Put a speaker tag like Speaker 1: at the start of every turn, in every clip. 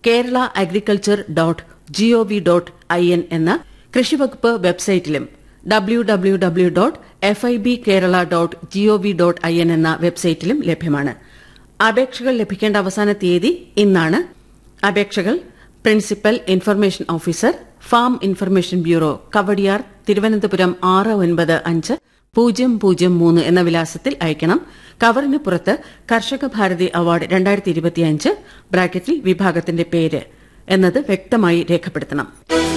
Speaker 1: Kerala agriculture dot GOV dot I N എന്ന കൃഷിവകുപ്പ് വെബ്സൈറ്റിലും W W W dot F I B Kerala dot GOV dot I N എന്ന വെബ്സൈറ്റിലും ലഭ്യമാണ് അപേക്ഷകൾ ലഭിക്കേണ്ട അവസാന തീയതി ഇന്നാണ് അപേക്ഷകൾ principal information officer farm information bureau Kawdiar Thiruvananthapuram ആറ് ഒൻപത് അഞ്ച് പൂജ്യം പൂജ്യം മൂന്ന് എന്ന വിലാസത്തിൽ അയക്കണം കവറിന് പുറത്ത് കർഷക ഭാരതി അവാർഡ് രണ്ടായിരത്തി ഇരുപത്തിയഞ്ച് ബ്രാക്കറ്റിൽ വിഭാഗത്തിന്റെ പേര് എന്നത് വ്യക്തമായി രേഖപ്പെടുത്തണം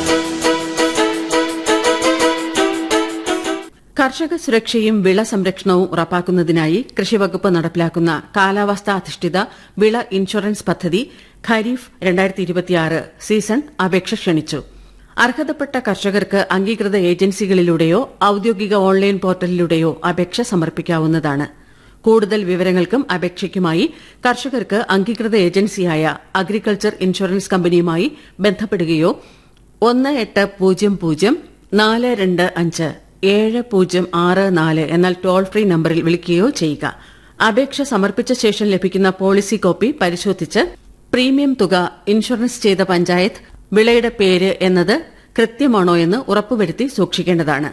Speaker 1: കർഷക സുരക്ഷയും വിള സംരക്ഷണവും ഉറപ്പാക്കുന്നതിനായി കൃഷിവകുപ്പ് നടപ്പിലാക്കുന്ന കാലാവസ്ഥാ അധിഷ്ഠിത വിള ഇൻഷുറൻസ് പദ്ധതി ഖരീഫ് രണ്ടായിരത്തി ഇരുപത്തിയാറ് സീസൺ അപേക്ഷ ക്ഷണിച്ചു അർഹതപ്പെട്ട കർഷകർക്ക് അംഗീകൃത ഏജൻസികളിലൂടെയോ ഔദ്യോഗിക ഓൺലൈൻ പോർട്ടലിലൂടെയോ അപേക്ഷ സമർപ്പിക്കാവുന്നതാണ് കൂടുതൽ വിവരങ്ങൾക്കും അപേക്ഷയ്ക്കുമായി കർഷകർക്ക് അംഗീകൃത ഏജൻസിയായ അഗ്രികൾച്ചർ ഇൻഷുറൻസ് കമ്പനിയുമായി ബന്ധപ്പെടുകയോ ഒന്ന് എട്ട് പൂജ്യം പൂജ്യം നാല് രണ്ട് അഞ്ച് ഏഴ് പൂജ്യം ആറ് നാല് എന്നാൽ ടോൾ ഫ്രീ നമ്പറിൽ വിളിക്കുകയോ ചെയ്യുക അപേക്ഷ സമർപ്പിച്ച ശേഷം ലഭിക്കുന്ന പോളിസി കോപ്പി പരിശോധിച്ച് പ്രീമിയം തുക ഇൻഷുറൻസ് ചെയ്ത പഞ്ചായത്ത് വിളയുടെ പേര് എന്നത് കൃത്യമാണോ എന്ന് ഉറപ്പുവരുത്തി സൂക്ഷിക്കേണ്ടതാണ്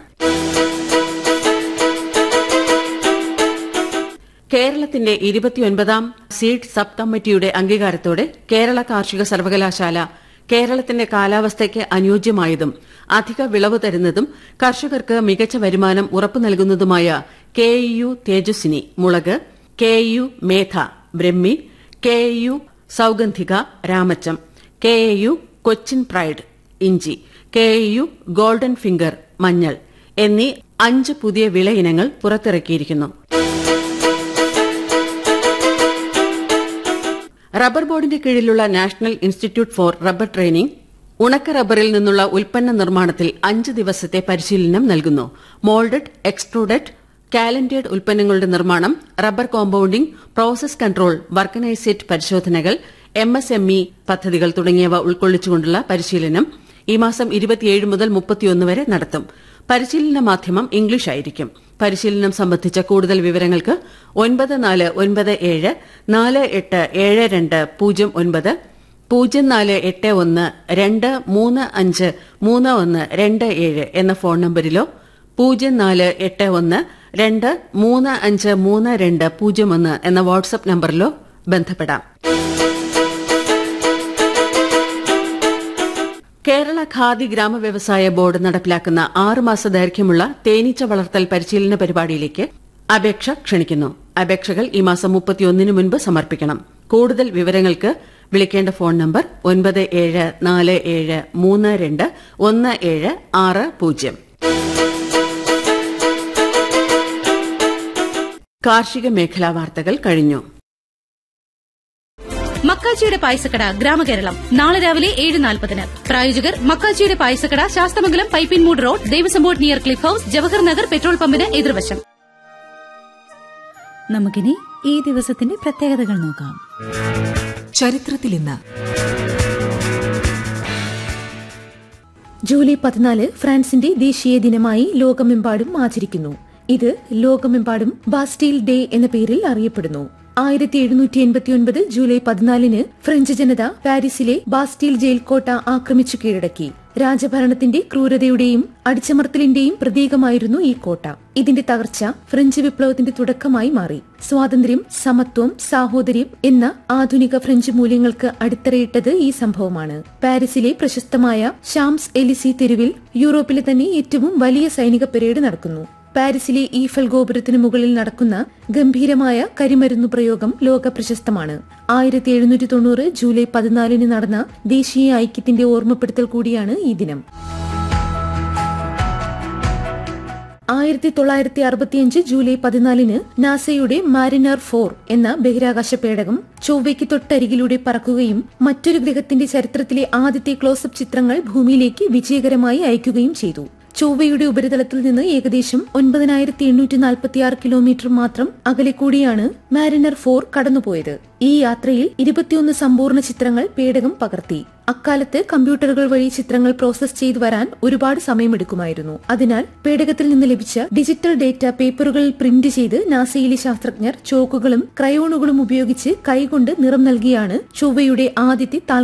Speaker 1: കേരളത്തിന്റെ ഇരുപത്തിയൊൻപതാം സീഡ് സബ് കമ്മിറ്റിയുടെ അംഗീകാരത്തോടെ കേരള കാർഷിക സർവകലാശാല കേരളത്തിന്റെ കാലാവസ്ഥയ്ക്ക് അനുയോജ്യമായതും അധിക വിളവ് തരുന്നതും കർഷകർക്ക് മികച്ച വരുമാനം ഉറപ്പു നൽകുന്നതുമായ കെ യു തേജസ്വിനി മുളക് കെ യു മേധ ബ്രഹ്മി കെ യു സൌഗന്ധിക രാമച്ചം കെ യു കൊച്ചിൻ പ്രൈഡ് ഇഞ്ചി കെ യു ഗോൾഡൻ ഫിംഗർ മഞ്ഞൾ എന്നീ അഞ്ച് പുതിയ വിള ഇനങ്ങൾ പുറത്തിറക്കിയിരിക്കുന്നു റബ്ബർ ബോർഡിന്റെ കീഴിലുള്ള national institute for rubber training ഉണക്ക റബ്ബറിൽ നിന്നുള്ള ഉൽപ്പന്ന നിർമ്മാണത്തിൽ അഞ്ച് ദിവസത്തെ പരിശീലനം നൽകുന്നു മോൾഡഡ് എക്സ്ട്രൂഡഡ് കാലൻഡേഡ് ഉൽപ്പന്നങ്ങളുടെ നിർമ്മാണം rubber compounding process control vulcanisate പരിശോധനകൾ എം എസ് എം ഇ പദ്ധതികൾ തുടങ്ങിയവ ഉൾക്കൊള്ളിച്ചുകൊണ്ടുള്ള പരിശീലനം ഈ മാസം ഇരുപത്തിയേഴ് മുതൽ മുപ്പത്തിയൊന്ന് വരെ നടത്തും പരിശീലന മാധ്യമം ഇംഗ്ലീഷ് ആയിരിക്കും പരിശീലനം സംബന്ധിച്ച കൂടുതൽ വിവരങ്ങൾക്ക് ഒൻപത് നാല് ഒൻപത് ഏഴ് നാല് എട്ട് ഏഴ് രണ്ട് പൂജ്യം ഒൻപത് പൂജ്യം നാല് എട്ട് ഒന്ന് രണ്ട് മൂന്ന് അഞ്ച് മൂന്ന് ഒന്ന് രണ്ട് ഏഴ് എന്ന ഫോൺ നമ്പരിലോ പൂജ്യം നാല് എട്ട് ഒന്ന് രണ്ട് മൂന്ന് അഞ്ച് മൂന്ന് രണ്ട് പൂജ്യം ഒന്ന് എന്ന വാട്സ്ആപ്പ് നമ്പറിലോ ബന്ധപ്പെടാം കേരള ഖാദി ഗ്രാമവ്യവസായ ബോർഡ് നടപ്പിലാക്കുന്ന ആറുമാസ ദൈർഘ്യമുള്ള തേനീച്ച വളർത്തൽ പരിശീലന പരിപാടിയിലേക്ക് അപേക്ഷ ക്ഷണിക്കുന്നു അപേക്ഷകൾ ഈ മാസം മുപ്പത്തിയൊന്നിന് മുൻപ് സമർപ്പിക്കണം കൂടുതൽ വിവരങ്ങൾക്ക് വിളിക്കേണ്ട ഫോൺ നമ്പർ ഒൻപത് ഏഴ് നാല് ഏഴ് മൂന്ന് രണ്ട് ഒന്ന് ഏഴ് ആറ് പൂജ്യം കാർഷിക മേഖലാ വാർത്തകൾ കഴിഞ്ഞു
Speaker 2: മക്കാച്ചിയുടെ പായസക്കട ഗ്രാമകേരളം നാളെ രാവിലെ ഏഴ് നാൽപ്പതിന് പ്രായോജകർ മക്കാച്ചിയുടെ പായസക്കട Sasthamangalam Pipinmoodu road Devaswom board near Cliff House Jawahar Nagar petrol പമ്പിന് എതിർവശം
Speaker 3: നമുക്കിനി ഈ ദിവസത്തിന്റെ പ്രത്യേകതകൾ നോക്കാം
Speaker 4: ചരിത്രത്തിൽ ഇന്ന്
Speaker 5: ജൂലൈ പതിനാല് ഫ്രാൻസിന്റെ ദേശീയ ദിനമായി ലോകമെമ്പാടും ആചരിക്കുന്നു ഇത് ലോകമെമ്പാടും ബാസ്റ്റീൽ ഡേ എന്ന പേരിൽ അറിയപ്പെടുന്നു ആയിരത്തി എഴുന്നൂറ്റി എൺപത്തിയൊൻപത് ജൂലൈ പതിനാലിന് ഫ്രഞ്ച് ജനത പാരീസിലെ ബാസ്റ്റീൽ ജയിൽ കോട്ട ആക്രമിച്ചു കീഴടക്കി രാജഭരണത്തിന്റെ ക്രൂരതയുടെയും അടിച്ചമർത്തലിന്റെയും പ്രതീകമായിരുന്നു ഈ കോട്ട ഇതിന്റെ തകർച്ച ഫ്രഞ്ച് വിപ്ലവത്തിന്റെ തുടക്കമായി മാറി സ്വാതന്ത്ര്യം സമത്വം സാഹോദര്യം എന്ന ആധുനിക ഫ്രഞ്ച് മൂല്യങ്ങൾക്ക് അടിത്തറയിട്ടത് ഈ സംഭവമാണ് പാരീസിലെ പ്രശസ്തമായ ഷാംസ് എലിസി തെരുവിൽ യൂറോപ്പിലെ തന്നെ ഏറ്റവും വലിയ സൈനിക പരേഡ് നടക്കുന്നു പാരീസിലെ ഈഫൽ ഗോപുരത്തിന് മുകളിൽ നടക്കുന്ന ഗംഭീരമായ കരിമരുന്നു പ്രയോഗം ലോക പ്രശസ്തമാണ് ആയിരത്തി എഴുന്നൂറ്റി തൊണ്ണൂറ് ജൂലൈ പതിനാലിന് നടന്ന ദേശീയ ഐക്യത്തിന്റെ ഓർമ്മപ്പെടുത്തൽ കൂടിയാണ് ഈ ദിനം ആയിരത്തി തൊള്ളായിരത്തി അറുപത്തിയഞ്ച് ജൂലൈ പതിനാലിന് നാസയുടെ മാരിനർ ഫോർ എന്ന ബഹിരാകാശ പേടകം ചൊവ്വയ്ക്ക് തൊട്ടരികിലൂടെ പറക്കുകയും മറ്റൊരു ഗ്രഹത്തിന്റെ ചരിത്രത്തിലെ ആദ്യത്തെ ക്ലോസപ്പ് ചിത്രങ്ങൾ ഭൂമിയിലേക്ക് വിജയകരമായി അയക്കുകയും ചെയ്തു ചൊവ്വയുടെ ഉപരിതലത്തിൽ നിന്ന് ഏകദേശം ഒൻപതിനായിരത്തി എണ്ണൂറ്റി നാൽപ്പത്തിയാറ് കിലോമീറ്റർ മാത്രം അകലെ കൂടിയാണ് മാരിനർ ഫോർ കടന്നുപോയത് ഈ യാത്രയിൽ ഇരുപത്തിയൊന്ന് സമ്പൂർണ്ണ ചിത്രങ്ങൾ പേടകം പകർത്തി അക്കാലത്ത് കമ്പ്യൂട്ടറുകൾ വഴി ചിത്രങ്ങൾ പ്രോസസ് ചെയ്തു വരാൻ ഒരുപാട് സമയമെടുക്കുമായിരുന്നു അതിനാൽ പേടകത്തിൽ നിന്ന് ലഭിച്ച ഡിജിറ്റൽ ഡേറ്റ പേപ്പറുകളിൽ പ്രിന്റ് ചെയ്ത് നാസയിലെ ശാസ്ത്രജ്ഞർ ചോക്കുകളും ക്രയോണുകളും ഉപയോഗിച്ച് കൈകൊണ്ട് നിറം നൽകിയാണ് ചൊവ്വയുടെ ആദ്യത്തെ